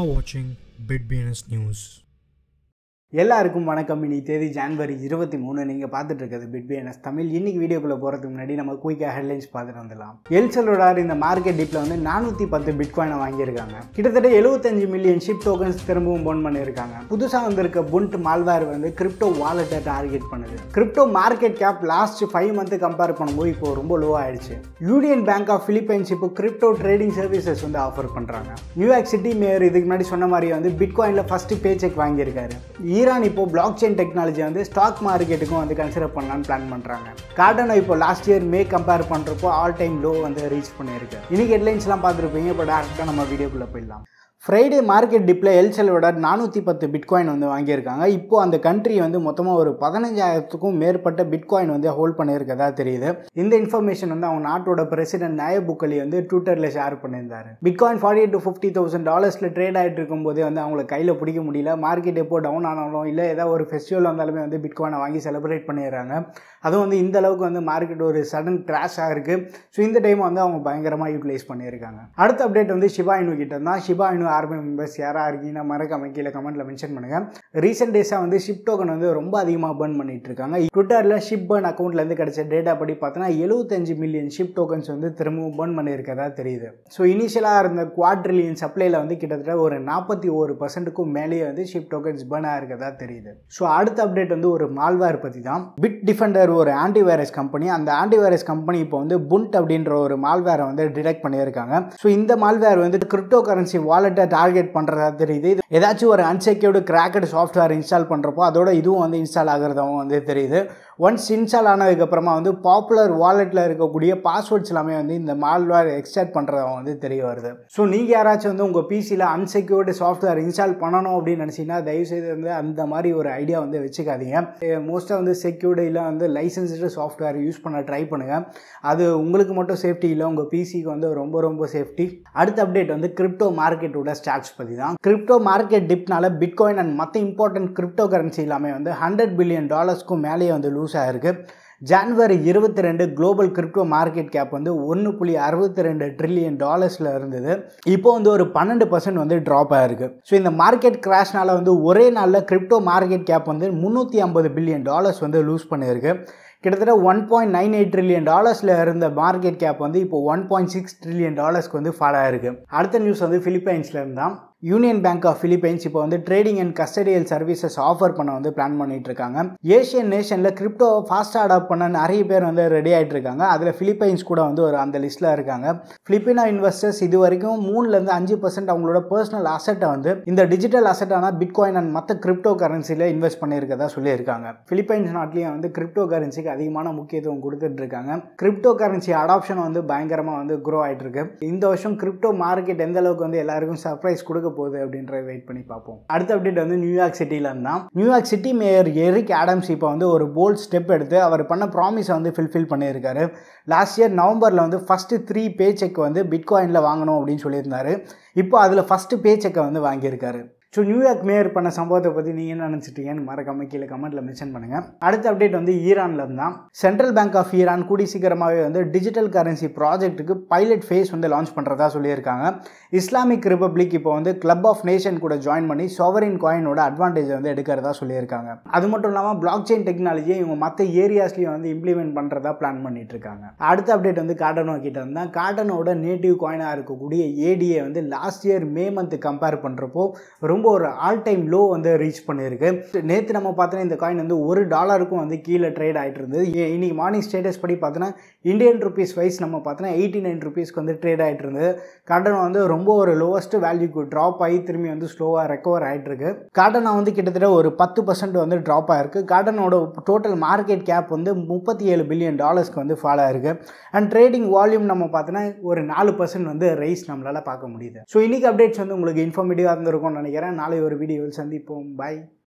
are watching BitBNS News. எல்லாருக்கும் வணக்கம் இனி தேதி ஜான்வரி இருபத்தி மூணு நீங்கள் பார்த்துட்டு இருக்கிறது பிட்பிஎன்எஸ் தமிழ் இன்னைக்கு வீடியோக்குள்ளே போகிறதுக்கு முன்னாடி நம்ம குயிக்காக ஹெட்லைன்ஸ் பார்த்துட்டு வந்துடலாம் எல்சலோடார் இந்த மார்க்கெட் டிப்பில் வந்து நானூற்றி பத்து பிட்காயினை வாங்கியிருக்காங்க கிட்டத்தட்ட எழுபத்தஞ்சு மில்லியன் ஷிப் டோக்கன்ஸ் திரும்பவும் போன் பண்ணியிருக்காங்க புதுசாக வந்திருக்க புண்ட் மால்வேர் வந்து கிரிப்டோ வாலெட்டை டார்கெட் பண்ணுது crypto market cap last five month compare பண்ணும்போது இப்போ ரொம்ப லோ ஆயிடுச்சு யூனியன் பேங்க் ஆஃப் பிலிப்பைன்ஸ் இப்போ கிரிப்டோ ட்ரேடிங் சர்வீசஸ் வந்து ஆஃபர் பண்ணுறாங்க நியூயார்க் சிட்டி மேயர் இதுக்கு முன்னாடி சொன்ன மாதிரி வந்து பிட்காயினில் ஃபஸ்ட்டு பே செக் வாங்கியிருக்காரு ஈரான் இப்போ பிளாக் செயின் டெக்னாலஜி வந்து ஸ்டாக் மார்க்கெட்டுக்கும் வந்து கன்சிடர் பண்ணலாம்னு பிளான் பண்ணுறாங்க கார்டனோ இப்போ லாஸ்ட் இயர் மே கம்பேர் பண்ணுறப்போ ஆல் டைம் லோ வந்து ரீச் பண்ணியிருக்கு இன்னைக்கு ஹெட்லைன்ஸ்லாம் பார்த்துருப்பீங்க இப்போ டேரெக்டாக நம்ம வீடியோக்குள்ளே போயிடலாம் ஃப்ரைடே மார்க்கெட் டிப்பில் எல்செலோட நானூற்றி பத்து பிட்காயின் வந்து வாங்கியிருக்காங்க இப்போ அந்த கண்ட்ரி வந்து மொத்தமாக ஒரு பதினஞ்சாயிரத்துக்கும் மேற்பட்ட பிட்காயின் வந்து ஹோல்ட் பண்ணியிருக்கதா தெரியுது இந்த இன்ஃபர்மேஷன் வந்து அவங்க நாட்டோட பிரசிடென்ட் நயப் புக்கலி வந்து ட்விட்டரில் ஷேர் பண்ணியிருந்தாரு bitcoin forty to fifty thousand டாலர்ஸில் ட்ரேட் ஆகிட்டு இருக்கும்போதே வந்து அவங்களை கையில் பிடிக்க முடியல மார்க்கெட் எப்போ டவுன் ஆனாலும் இல்லை ஏதாவது ஒரு ஃபெஸ்டிவல் வந்தாலுமே வந்து பிட்காயினை வாங்கி செலிப்ரேட் பண்ணிடுறாங்க அதுவும் வந்து இந்த அளவுக்கு வந்து மார்க்கெட் ஒரு சடன் கிராஷ் ஆகிருக்கு ஸோ இந்த டைம் வந்து அவங்க பயங்கரமாக யூட்டிலைஸ் பண்ணியிருக்காங்க அடுத்த அப்டேட் வந்து ஷிபா இனு கிட்ட தான் ஷிபா இனு ஆர்மி மெம்பர்ஸ் யாராக இருக்கீங்கன்னா மறக்காம கீழே கமெண்ட்டில் மென்ஷன் பண்ணுங்கள் ரீசெண்ட் டேஸாக வந்து ஷிப் டோக்கன் வந்து ரொம்ப அதிகமாக பர்ன் பண்ணிட்டு இருக்காங்க ட்விட்டரில் ஷிப் பர்ன் அக்கௌண்ட்லேருந்து கிடைச்ச டேட்டா படி பார்த்தோன்னா எழுபத்தஞ்சு மில்லியன் ஷிப் டோக்கன்ஸ் வந்து திரும்பவும் பர்ன் பண்ணியிருக்கதா தெரியுது ஸோ இனிஷியலாக இருந்த குவாட்ரிலியன் சப்ளைல வந்து கிட்டத்தட்ட ஒரு நாற்பத்தி ஒரு பர்சன்ட்டுக்கும் மேலேயே வந்து ஷிப் டோக்கன்ஸ் பர்ன் ஆயிருக்கதா தெரியுது ஸோ அடுத்த அப்டேட் வந்து ஒரு மால்வேர் பற்றி தான் பிட் டிஃபெண்டர் ஒரு ஆன்டிவைரஸ் கம்பெனி அந்த ஆன்டிவைரஸ் கம்பெனி இப்போ வந்து புண்ட் அப்படின்ற ஒரு மால்வேரை வந்து டிடெக்ட் பண்ணியிருக்காங்க ஸோ இந்த மால்வேர் வந்து கிரிப்டோ கரன்சி வாலெட்டை டார்கெட் பண்ணுறதா தெரியுது இது ஏதாச்சும் ஒரு அன்செக்யூர்டு கிராக்கட் சாஃப்ட்வேர் இன்ஸ்டால் பண்ணுறப்போ அதோட இதுவும் வந்து இன்ஸ்டால் ஆகிறதாவும் வந்து தெரியுது ஒன்ஸ் இன்ஸ்டால் ஆனதுக்கப்புறமா வந்து பாப்புலர் வாலெட்டில் இருக்கக்கூடிய பாஸ்வேர்ட்ஸ் எல்லாமே வந்து இந்த மால்வேர் எக்ஸ்ட்ராக்ட் பண்ணுறதாவும் வந்து தெரிய வருது ஸோ நீங்கள் யாராச்சும் வந்து உங்கள் பிசியில் அன்செக்யூர்டு சாஃப்ட்வேர் இன்ஸ்டால் பண்ணணும் அப்படின்னு நினச்சிங்கன்னா தயவுசெய்து வந்து அந்த மாதிரி ஒரு ஐடியா வந்து வச்சுக்காதீங்க மோஸ்ட்டாக வந்து செக்யூர்டு இல்லை வந்து லைசன்ஸ்டு சாஃப்ட்வேர் யூஸ் பண்ண ட்ரை பண்ணுங்கள் அது உங்களுக்கு மட்டும் சேஃப்டி இல்லை உங்கள் பிசிக்கு வந்து ரொம்ப ரொம்ப சேஃப்டி அடுத்த அப்டேட் வந்து கிரிப்டோ மார்க்கெட்டோட ஸ்டாக்ஸ் பற்றி தான் கிரிப்டோ மார்க்கெட் டிப்னால பிட்காயின் அண்ட் மற்ற இம்பார்ட்டன்ட் கிரிப்டோ கரன்சி எல்லாமே வந்து ஹண்ட்ரட் பில்லியன் டாலர்ஸ்க்கும் மேலேயே வந்து லூஸ் ஆகிருக்கு ஜான்வரி இருபத்தி ரெண்டு குளோபல் கிரிப்டோ மார்க்கெட் கேப் வந்து ஒன்று புள்ளி அறுபத்தி ரெண்டு ட்ரில்லியன் டாலர்ஸில் இருந்தது இப்போ வந்து ஒரு பன்னெண்டு பர்சன்ட் வந்து ட்ராப் ஆயிருக்கு ஸோ இந்த மார்க்கெட் கிராஷ்னால வந்து ஒரே நாளில் கிரிப்டோ மார்க்கெட் கேப் வந்து முந்நூற்றி ஐம்பது பில்லியன் டாலர்ஸ் வந்து லூஸ் பண்ணியிருக்கு கிட்டத்தட்ட one point nine eight trillion டாலர்ஸில் இருந்த மார்க்கெட் கேப் வந்து இப்போ ஒன் பாயிண்ட் சிக்ஸ் ட்ரில்லியன் டாலர்ஸ்க்கு வந்து ஃபால் ஆயிருக்கு அடுத்த நியூஸ் வந்து ஃபிலிப்பைன்ஸில் இருந்தால் யூனியன் பேங்க் ஆஃப் பிலிப்பைன்ஸ் இப்போ வந்து trading and custodial services offer பண்ண வந்து பிளான் பண்ணிட்டு இருக்காங்க ஏஷியன் நேஷனில் கிரிப்டோ ஃபாஸ்ட்டாக அடாப்ட் பண்ண நிறைய பேர் வந்து ரெடி ஆகிட்டு இருக்காங்க அதில் பிலிப்பைன்ஸ் கூட வந்து ஒரு அந்த லிஸ்ட்டில் இருக்காங்க பிலிப்பினா இன்வெஸ்டர்ஸ் இது வரைக்கும் மூணுலேருந்து அஞ்சு பர்சன்ட் அவங்களோட பர்சனல் அசட்டை வந்து இந்த டிஜிட்டல் அசட்டான பிட்காயின் அண்ட் மற்ற கிரிப்டோ கரன்சியில் இன்வெஸ்ட் பண்ணியிருக்கதா சொல்லியிருக்காங்க பிலிப்பைன்ஸ் நாட்டிலையும் வந்து கிரிப்டோ கரன்சிக்கு அதிகமான முக்கியத்துவம் கொடுத்துட்டு இருக்காங்க கிரிப்டோ கரன்சி அடாப்ஷன் வந்து பயங்கரமாக வந்து க்ரோ ஆகிட்டு இருக்கு இந்த வருஷம் கிரிப்டோ மார்க்கெட் எந்த அளவுக்கு வந்து எல்லாருக்கும் சர்ப்ரைஸ் கொடுக்க போகுது அப்படின்ற வெயிட் பண்ணி பார்ப்போம் அடுத்த அப்டேட் வந்து நியூயார்க் சிட்டியில் இருந்தால் New York City mayor Eric Adams இப்போ வந்து ஒரு போல்ட் ஸ்டெப் எடுத்து அவர் பண்ண ப்ராமிஸை வந்து ஃபில்ஃபில் பண்ணியிருக்காரு லாஸ்ட் இயர் நவம்பரில் வந்து ஃபஸ்ட்டு த்ரீ பே செக் வந்து பிட்காயினில் வாங்கணும் அப்படின்னு சொல்லியிருந்தாரு இப்போ அதில் ஃபஸ்ட்டு பே செக்கை வந்து வாங்கியிருக்காரு ஸோ நியூயார்க் மேயர் பண்ண சம்பவத்தை பற்றி நீங்கள் என்ன நினச்சிட்டீங்கன்னு மறக்காம கீழே கமெண்ட்டில் மென்ஷன் பண்ணுங்கள் அடுத்த அப்டேட் வந்து ஈரானில் இருந்தால் சென்ட்ரல் பேங்க் ஆஃப் ஈரான் கூடி சீக்கிரமாகவே வந்து டிஜிட்டல் கரன்சி ப்ராஜெக்ட்டுக்கு பைலட் ஃபேஸ் வந்து லான்ச் பண்ணுறதா சொல்லியிருக்காங்க இஸ்லாமிக் ரிப்பப்ளிக் இப்போ வந்து கிளப் ஆஃப் நேஷன் கூட ஜாயின் பண்ணி சாவரின் காயினோட அட்வான்டேஜ் வந்து எடுக்கிறதா சொல்லியிருக்காங்க அது மட்டும் இல்லாமல் பிளாக் செயின் டெக்னாலஜியை இவங்க மற்ற ஏரியாஸ்லையும் வந்து இம்ப்ளிமெண்ட் பண்ணுறதா பிளான் பண்ணிட்டு இருக்காங்க அடுத்த அப்டேட் வந்து கார்டனோ கிட்ட இருந்தால் கார்டனோட நேட்டிவ் காயினாக இருக்கக்கூடிய ஏடிஏ வந்து last year May month compare பண்ணுறப்போ ரொம்ப ரொம்ப ஒரு ஆல் டைம் லோ வந்து ரீச் பண்ணியிருக்கு நேற்று நம்ம பார்த்தோன்னா இந்த காயின் வந்து ஒரு டாலருக்கும் வந்து கீழே ட்ரேட் ஆகிட்டு இருந்தது இன்னைக்கு மார்னிங் ஸ்டேட்டஸ் படி பார்த்தோன்னா இந்தியன் ருபீஸ் வைஸ் நம்ம பார்த்தோன்னா எயிட்டி நைன் ருபீஸ்க்கு வந்து ட்ரேட் ஆகிட்டு இருந்தது கார்டனா வந்து ரொம்ப ஒரு லோவஸ்ட் வேல்யூக்கு ட்ராப் ஆகி திரும்பி வந்து ஸ்லோவாக ரெக்கவர் ஆகிட்டு இருக்கு கார்டனா வந்து கிட்டத்தட்ட ஒரு பத்து பர்சன்ட் வந்து ட்ராப் ஆயிருக்கு கார்டனோட டோட்டல் மார்க்கெட் கேப் வந்து முப்பத்தி ஏழு பில்லியன் டாலர்ஸ்க்கு வந்து ஃபாலோ ஆயிருக்கு அண்ட் ட்ரேடிங் வால்யூம் நம்ம பார்த்தோன்னா ஒரு நாலு பர்சன்ட் வந்து ரைஸ் நம்மளால் பார்க்க முடியுது ஸோ இன்னைக்கு அப்டேட்ஸ் வந்து உங்களுக்கு இன்ஃபார்மேட்டிவாக இருந்திருக்கும்னு நினைக்கிறேன் நாளை ஒரு வீடியோவில் சந்திப்போம் பாய்